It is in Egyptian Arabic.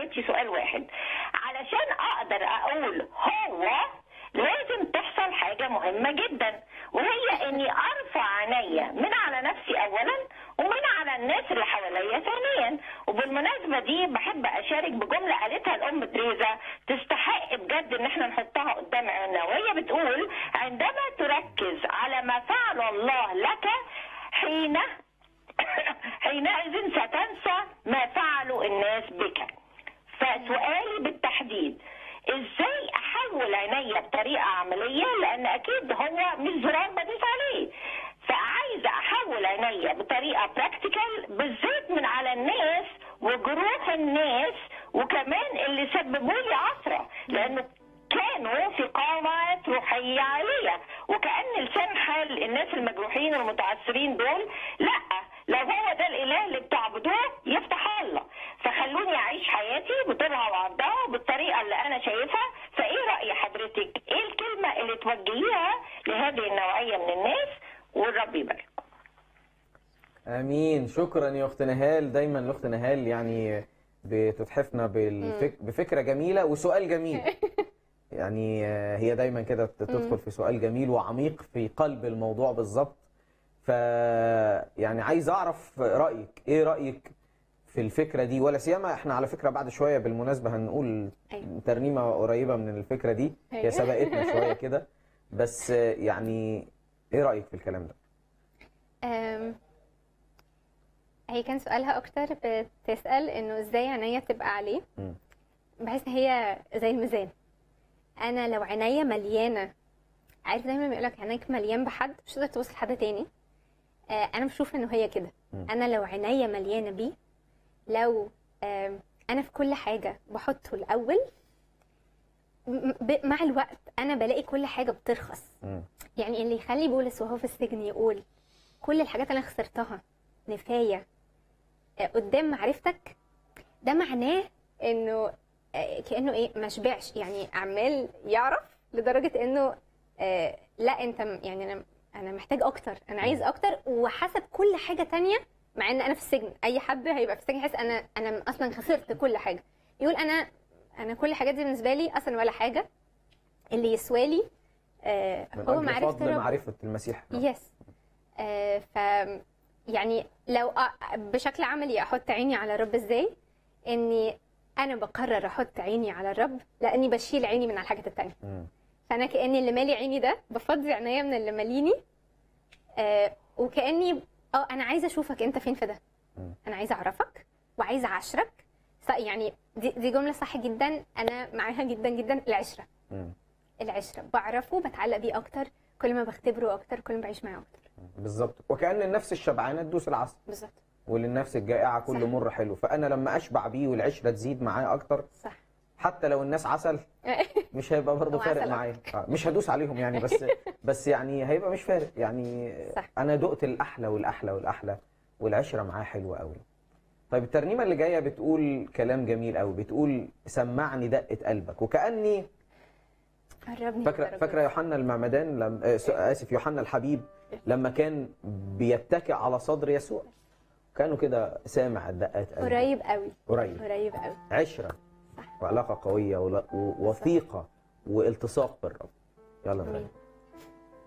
جاوبتش سؤال واحد علشان اقدر اقول هو لازم تحصل حاجة مهمة جدا وهي اني ارفع عينيا من على نفسي اولا ومن على الناس اللي حواليا ثانيا وبالمناسبة دي بحب اشارك بجملة قالتها الام تريزا تستحق بجد ان احنا نحطها قدام عيننا وهي بتقول عندما تركز على ما فعل الله لك حين حينئذ ستنسى ما فعله الناس بك فسؤالي بالتحديد ازاي احول عينيا بطريقه عمليه لان اكيد هو مش زرار بدوس عليه فعايزه احول عينيا بطريقه براكتيكال بالذات من على الناس وجروح الناس وكمان اللي سببوا لي عثره لانه كانوا في قامات روحيه عاليه وكان لسان حال الناس المجروحين المتعثرين دول لا لو هو ده الاله اللي بتعبدوه يفتح الله فخلوني اعيش حياتي بطولها وعرضها بالطريقه اللي انا شايفها فايه راي حضرتك ايه الكلمه اللي توجهيها لهذه النوعيه من الناس والرب يبارك امين شكرا يا اخت نهال دايما الاخت نهال يعني بتتحفنا بالفك... بفكره جميله وسؤال جميل يعني آه، هي دايما كده تدخل في سؤال جميل وعميق في قلب الموضوع بالظبط ف يعني عايز اعرف رايك ايه رايك في الفكره دي ولا سيما احنا على فكره بعد شويه بالمناسبه هنقول أيوة. ترنيمه قريبه من الفكره دي هي أيوة. سبقتنا شويه كده بس آه، يعني ايه رايك في الكلام ده أم، هي كان سؤالها اكتر بتسأل انه ازاي عينيا تبقى عليه مم. بحس هي زي الميزان انا لو عينيا مليانه عارف دايما بيقولك عينيك مليان بحد مش هتقدر توصل لحد تاني آه، انا بشوف انه هي كده مم. انا لو عينيا مليانه بيه لو آم، انا في كل حاجه بحطه الاول م- ب- مع الوقت انا بلاقي كل حاجه بترخص مم. يعني اللي يخلي بولس وهو في السجن يقول كل الحاجات اللي انا خسرتها نفايه آه، قدام معرفتك ده معناه انه آه، كانه ايه ما شبعش يعني عمال يعرف لدرجه انه آه، لا انت م- يعني انا انا محتاج اكتر انا عايز اكتر وحسب كل حاجه تانية مع ان انا في السجن اي حد هيبقى في السجن يحس انا انا اصلا خسرت كل حاجه يقول انا انا كل الحاجات دي بالنسبه لي اصلا ولا حاجه اللي يسوالي آه، من هو أجل معرفه فضل ربنا معرفة المسيح يس آه ف يعني لو أ- بشكل عملي احط عيني على الرب ازاي اني انا بقرر احط عيني على الرب لاني بشيل عيني من على الحاجات التانية مم. فانا كاني اللي مالي عيني ده بفضي عينيا من اللي ماليني آه وكاني اه انا عايزه اشوفك انت فين في ده مم. انا عايزه اعرفك وعايزه اعاشرك ف- يعني دي, دي جمله صح جدا انا معاها جدا جدا العشره مم. العشره بعرفه بتعلق بيه اكتر كل ما بختبره اكتر كل ما بعيش معاه اكتر بالظبط وكأن النفس الشبعانة تدوس العسل بالظبط وللنفس الجائعة كل صح. مر حلو فأنا لما أشبع بيه والعشرة تزيد معاه أكتر صح حتى لو الناس عسل مش هيبقى برضه هو فارق عسل معايا آه، مش هدوس عليهم يعني بس بس يعني هيبقى مش فارق يعني صح. أنا دقت الأحلى والأحلى والأحلى والعشرة معاه حلوة قوي طيب الترنيمة اللي جاية بتقول كلام جميل قوي بتقول سمعني دقة قلبك وكأني قربني فاكره للدرجة فاكره يوحنا المعمدان لم... آه، س- اسف يوحنا الحبيب لما كان بيتكئ على صدر يسوع كانوا كده سامع الدقات قلبه. قريب قوي قريب قريب قوي عشره وعلاقه قويه ولا- ووثيقه والتصاق بالرب يلا نغني